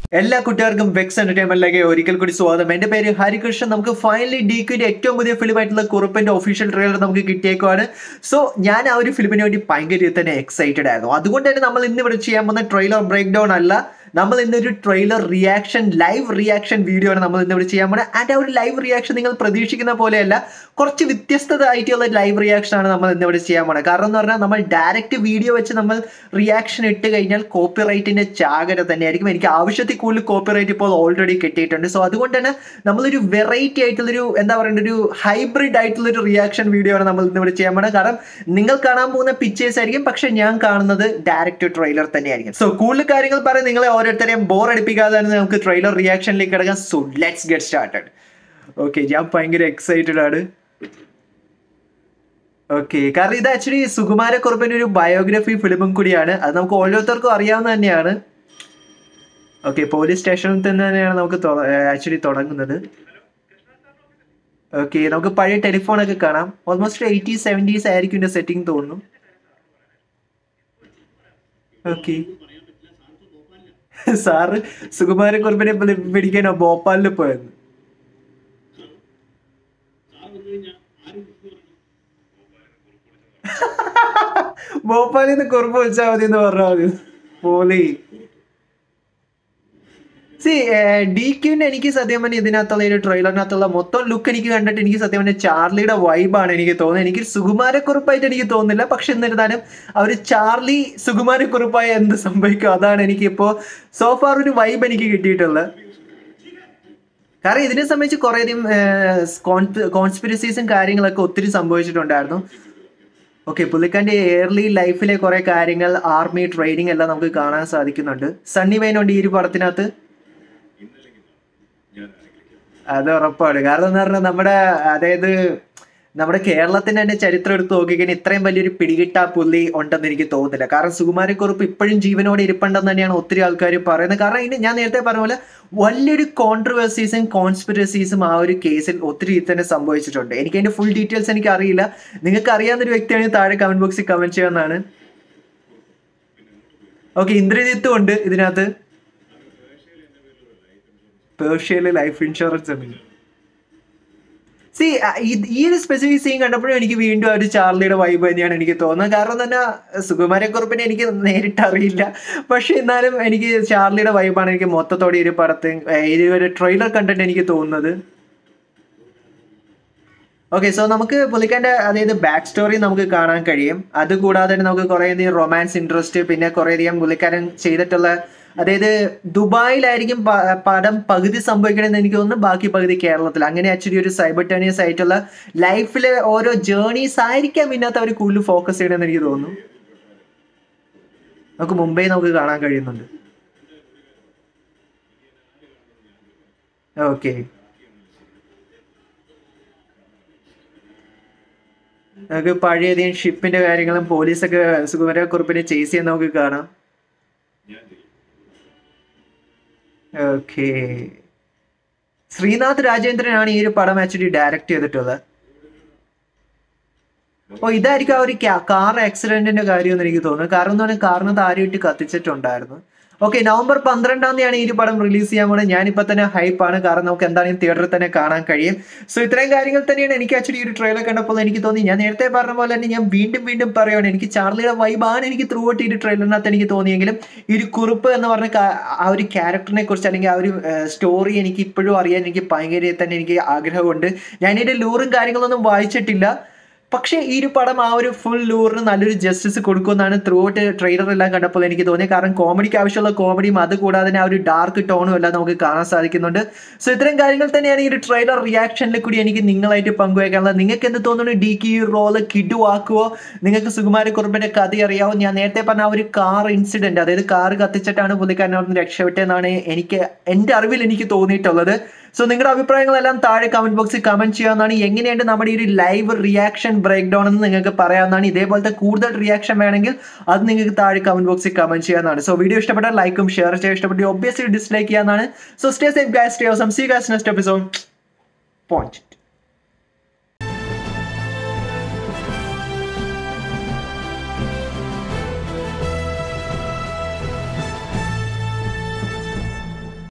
എല്ലാ കുട്ടികൾക്കും വെക്സ് എന്റർടൈൻമെന്റിലേക്ക് ഒരിക്കൽ കൂടി സ്വാഗതം എന്റെ പേര് ഹരികൃഷ്ണൻ നമുക്ക് ഫൈനലി ഡിക്യുന്റെ ഏറ്റവും പുതിയ ഫിലിം ആയിട്ടുള്ള കുറുപ്പിന്റെ ഒഫീഷ്യൽ ട്രെയിലർ നമുക്ക് കിട്ടിയേക്കുവാണ് സോ ഞാൻ ആ ഒരു ഫിലിമിന് വേണ്ടി ഭയങ്കര തന്നെ എക്സൈറ്റഡ് ആയിരുന്നു അതുകൊണ്ട് തന്നെ നമ്മൾ ഇന്ന് ഇവിടെ ചെയ്യാൻ പോകുന്ന ട്രെയിലർ ബ്രേക്ക് ഡൗൺ അല്ല നമ്മൾ ഇന്നൊരു trailer reaction live reaction video ആണ് നമ്മൾ ഇന്ന് ഇവിടെ ചെയ്യാൻ പോകുന്നത് ആൻഡ് ആ ഒരു ലൈവ് റിയാക്ഷൻ നിങ്ങൾ പ്രതീക്ഷിക്കുന്ന പോലെയല്ല കുറച്ച് വ്യത്യസ്തത ആയിട്ടുള്ള ലൈവ് റിയാക്ഷൻ ആണ് നമ്മൾ ഇന്ന് ഇവിടെ ചെയ്യാൻ പോകുന്നത് കാരണം എന്ന് പറഞ്ഞാൽ നമ്മൾ ഡയറക്റ്റ് വീഡിയോ വെച്ച് നമ്മൾ റിയാക്ഷൻ ഇട്ട് കഴിഞ്ഞാൽ കോപ്പിറൈറ്റിന്റെ ചാകര തന്നെയായിരിക്കും എനിക്ക് ആവശ്യത്തിൽ കൂടുതൽ കോപ്പിറൈറ്റ് ഇപ്പോൾ ഓൾറെഡി കിട്ടിയിട്ടുണ്ട് സോ അതുകൊണ്ട് തന്നെ നമ്മളൊരു വെറൈറ്റി ആയിട്ടുള്ളൊരു എന്താ പറയുക ഒരു ഹൈബ്രിഡ് ആയിട്ടുള്ളൊരു റിയാക്ഷൻ വീഡിയോ ആണ് നമ്മൾ ഇന്ന് ഇവിടെ ചെയ്യാൻ പോകുന്നത് കാരണം നിങ്ങൾ കാണാൻ പോകുന്ന പിക്ചേഴ്സ് ആയിരിക്കും പക്ഷെ ഞാൻ കാണുന്നത് ഡയറക്റ്റ് ട്രെയിലർ തന്നെയായിരിക്കും സോ കൂടുതൽ കാര്യങ്ങൾ പറയാൻ നിങ്ങളെ ഓരോരുത്തരെയും ബോർ അടിപ്പിക്കാതെ തന്നെ നമുക്ക് ട്രെയിലർ റിയാക്ഷനിലേക്ക് കിടക്കാം so let's get started okay ഞാൻ ഭയങ്കര എക്സൈറ്റഡ് ആണ് ഓക്കെ കാരണം ഇത് ആക്ച്വലി സുകുമാരക്കുറുപ്പിന്റെ ഒരു ബയോഗ്രഫി ഫിലിമും കൂടിയാണ് അത് നമുക്ക് ഓരോരുത്തർക്കും അറിയാവുന്ന തന്നെയാണ് ഓക്കെ പോലീസ് സ്റ്റേഷനിൽ തന്നെ തന്നെയാണ് നമുക്ക് ആക്ച്വലി തുടങ്ങുന്നത് ഓക്കെ നമുക്ക് പഴയ ടെലിഫോൺ ഒക്കെ കാണാം ഓൾമോസ്റ്റ് എയ്റ്റീസ് സെവൻറ്റീസ് ആയിരിക്കും ഇതിന്റെ സെറ്റിംഗ് തോന്നുന്നു ഓക്കെ സാറ് സുകുമാരക്കുറുപ്പിനെ പിടി- പിടിക്കാനോ ഭോപ്പാലിൽ പോയത് ഭോപ്പാലിൽ നിന്ന് കുറുപ്പ് വെച്ചാൽ മതി എന്ന് പറഞ്ഞാൽ മതി പോലി സി ഡി ക്യൂവിന്റെ എനിക്ക് സത്യം പറഞ്ഞാൽ ഇതിനകത്തുള്ള ഒരു ട്രെയിലറിനകത്തുള്ള മൊത്തം ലുക്ക് എനിക്ക് കണ്ടിട്ട് എനിക്ക് സത്യം പറഞ്ഞാൽ ചാർലിയുടെ വൈബാണ് എനിക്ക് തോന്നുന്നത് എനിക്ക് സുകുമാരക്കുറിപ്പായിട്ട് എനിക്ക് തോന്നുന്നില്ല പക്ഷെ എന്നിരുന്നാലും അവർ ചാർലി സുകുമാരക്കുറിപ്പായ എന്ത് സംഭവിക്കും അതാണ് എനിക്ക് ഇപ്പോൾ സോഫാർ ഒരു വൈബ് എനിക്ക് കിട്ടിയിട്ടുള്ളത് കാരണം ഇതിനെ സംബന്ധിച്ച് കുറേയധികം കോൺസ്പിരസീസും കാര്യങ്ങളൊക്കെ ഒത്തിരി സംഭവിച്ചിട്ടുണ്ടായിരുന്നു ഓക്കെ പുള്ളിക്കാന്റെ എയർലി ലൈഫിലെ കുറെ കാര്യങ്ങൾ ആർമി ട്രെയിനിങ് എല്ലാം നമുക്ക് കാണാൻ സാധിക്കുന്നുണ്ട് സണ്ണി വേനുണ്ട് ഈ ഒരു പടത്തിനകത്ത് അത് ഉറപ്പാണ് കാരണം എന്ന് പറഞ്ഞാൽ നമ്മുടെ അതായത് നമ്മുടെ കേരളത്തിന്റെ തന്നെ ചരിത്രം എടുത്ത് നോക്കിക്കഴിഞ്ഞാൽ ഇത്രയും വലിയൊരു പിടികിട്ടാ പുള്ളി ഉണ്ടെന്ന് എനിക്ക് തോന്നുന്നില്ല കാരണം സുകുമാരക്കുറുപ്പ് ഇപ്പോഴും ജീവനോടെ ഇരിപ്പുണ്ടെന്ന് തന്നെയാണ് ഒത്തിരി ആൾക്കാർ പറയുന്നത് കാരണം ഇതിന് ഞാൻ നേരത്തെ പറഞ്ഞ പോലെ വലിയൊരു കോൺട്രവേഴ്സീസും കോൺസ്പിറസീസും ആ ഒരു കേസിൽ ഒത്തിരി തന്നെ സംഭവിച്ചിട്ടുണ്ട് എനിക്ക് അതിന്റെ ഫുൾ ഡീറ്റെയിൽസ് എനിക്ക് അറിയില്ല നിങ്ങൾക്ക് അറിയാവുന്ന ഒരു വ്യക്തിയാണെങ്കിൽ താഴെ കമന്റ് ബോക്സിൽ കമന്റ് ചെയ്യാവുന്നതാണ് ഓക്കെ ഇന്ദ്രജിത്തും ഉണ്ട് ഇതിനകത്ത് പേർഷ്യയിലെ ലൈഫ് ഇൻഷുറൻസ് ഉണ്ട് സി ഈ ഒരു സ്പെസിഫിക് സീൻ കണ്ടപ്പോഴും എനിക്ക് വീണ്ടും ആ ഒരു ചാർലിയുടെ വൈബ് തന്നെയാണ് എനിക്ക് തോന്നുന്നത് കാരണം തന്നെ സുകുമാരക്കുറുപ്പിനെ എനിക്ക് നേരിട്ട് അറിയില്ല പക്ഷെ എന്നാലും എനിക്ക് ചാർലിയുടെ വൈബാണ് എനിക്ക് മൊത്തത്തോടെ ഈ ഒരു പടത്ത് ഈ ഒരു ട്രെയിലർ കണ്ടിട്ട് എനിക്ക് തോന്നുന്നത് ഓക്കെ സോ നമുക്ക് പുള്ളിക്കാന്റെ അതായത് ബാക്ക് സ്റ്റോറി നമുക്ക് കാണാൻ കഴിയും അതുകൂടാതെ തന്നെ നമുക്ക് കുറേയധികം റൊമാൻസ് ഇൻട്രസ്റ്റ് പിന്നെ കുറേയധികം പുള്ളിക്കാരൻ ചെയ്തിട്ടുള്ള അതായത് ദുബായിലായിരിക്കും പ- പടം പകുതി സംഭവിക്കണമെന്ന് എനിക്ക് തോന്നുന്നു ബാക്കി പകുതി കേരളത്തിൽ അങ്ങനെ ആക്ച്വലി ഒരു സൈബർട്ടേണിയസ് ആയിട്ടുള്ള ലൈഫിലെ ഓരോ ജേർണീസ് ആയിരിക്കാം ഇതിനകത്ത് അവർ കൂടുതൽ ഫോക്കസ് ചെയ്യണമെന്ന് എനിക്ക് തോന്നുന്നു നമുക്ക് മുംബൈ നമുക്ക് കാണാൻ കഴിയുന്നുണ്ട് ഓക്കെ നമുക്ക് പഴയധികം ഷിപ്പിന്റെ കാര്യങ്ങളും പോലീസൊക്കെ സുകുമാരക്കുറിപ്പിനെ ചേസ് ചെയ്യാൻ നമുക്ക് കാണാം ഓക്കെ ശ്രീനാഥ് രാജേന്ദ്രനാണ് ഈ ഒരു പടം ആക്ച്വലി ഡയറക്റ്റ് ചെയ്തിട്ടുള്ളത് ഓ ഇതായിരിക്കും ആ ഒരു കാർ ആക്സിഡന്റിന്റെ കാര്യം എന്ന് എനിക്ക് തോന്നുന്നു കാരണം എന്ന് പറഞ്ഞാൽ കാറിനകത്ത് ആരുമായിട്ട് കത്തിച്ചിട്ടുണ്ടായിരുന്നു ഓക്കെ നവംബർ പന്ത്രണ്ടാം തീയതിയാണ് ഈ ഒരു പടം റിലീസ് ചെയ്യാൻ പോകുന്നത് ഞാനിപ്പോൾ തന്നെ ഹൈപ്പാണ് കാരണം നമുക്ക് എന്താണെങ്കിലും തിയേറ്ററിൽ തന്നെ കാണാൻ കഴിയും സോ ഇത്രയും കാര്യങ്ങൾ തന്നെയാണ് എനിക്ക് ആക്ച്വലി ഈ ഒരു ട്രെയിലർ കണ്ടപ്പോൾ എനിക്ക് തോന്നി ഞാൻ നേരത്തെ പറഞ്ഞ പോലെ തന്നെ ഞാൻ വീണ്ടും വീണ്ടും പറയുകയാണ് എനിക്ക് ചാർലിയുടെ വൈബാണ് എനിക്ക് ത്രൂ ഔട്ട് ഈ ഒരു ട്രെയിലറിനകത്ത് എനിക്ക് തോന്നിയെങ്കിലും ഈ ഒരു കുറിപ്പ് എന്ന് പറഞ്ഞ കാ- ആ ഒരു ക്യാരക്ടറിനെ കുറിച്ച് അല്ലെങ്കിൽ ആ ഒരു സ്റ്റോറി എനിക്ക് ഇപ്പോഴും അറിയാൻ എനിക്ക് ഭയങ്കര തന്നെ എനിക്ക് ആഗ്രഹമുണ്ട് ഞാൻ ഇതിന്റെ ലൂറും കാര്യങ്ങളൊന്നും വായിച്ചിട്ടില്ല പക്ഷേ ഈ ഒരു പടം ആ ഒരു ഫുൾ ലൂറിന് നല്ലൊരു ജസ്റ്റിസ് കൊടുക്കുമെന്നാണ് ത്രൂ ഔട്ട് ട്രെയിലർ എല്ലാം കണ്ടപ്പോൾ എനിക്ക് തോന്നി കാരണം കോമഡിക്ക് ആവശ്യമുള്ള കോമഡിയും അത് കൂടാതെ തന്നെ ആ ഒരു ഡാർക്ക് ടോണും എല്ലാം നമുക്ക് കാണാൻ സാധിക്കുന്നുണ്ട് സോ ഇത്തരം കാര്യങ്ങൾ തന്നെയാണ് ഈ ഒരു ട്രെയിലർ റിയാക്ഷനിൽ കൂടി എനിക്ക് നിങ്ങളായിട്ട് പങ്കുവയ്ക്കാനുള്ളത് നിങ്ങൾക്ക് എന്ത് തോന്നുന്നു ഡി കി ഈ റോള് കിടുവാക്കുവോ നിങ്ങൾക്ക് സുകുമാരക്കുറുപ്പിന്റെ കഥ അറിയാവോ ഞാൻ നേരത്തെ പറഞ്ഞ ആ ഒരു കാർ ഇൻസിഡന്റ് അതായത് കാർ കത്തിച്ചിട്ടാണ് പുള്ളിക്കാരൻ അവിടെ നിന്ന് രക്ഷപ്പെട്ടതെന്നാണ് എനിക്ക് എൻ്റെ അറിവിൽ എനിക്ക് തോന്നിയിട്ടുള്ളത് സോ നിങ്ങളുടെ അഭിപ്രായങ്ങളെല്ലാം താഴെ കമന്റ് ബോക്സിൽ കമന്റ് ചെയ്യാവുന്നതാണ് എങ്ങനെയുണ്ട് നമ്മുടെ ഈ ഒരു ലൈവ് റിയാക്ഷൻ ബ്രേക്ക് ഡൗൺ എന്ന് നിങ്ങൾക്ക് പറയാവുന്നതാണ് ഇതേപോലത്തെ കൂടുതൽ റിയാക്ഷൻ വേണമെങ്കിൽ അത് നിങ്ങൾക്ക് താഴെ കമന്റ് ബോക്സിൽ കമന്റ് ചെയ്യാവുന്നതാണ് സോ വീഡിയോ ഇഷ്ടപ്പെട്ടാൽ ലൈക്കും ഷെയർ ചെയ്യാൻ ഇഷ്ടപ്പെട്ടു ഒബ്വിയസ്ലി ഡിസ്ലൈക്ക് ചെയ്യാവുന്നതാണ് so stay safe guys stay awesome see guys next episode point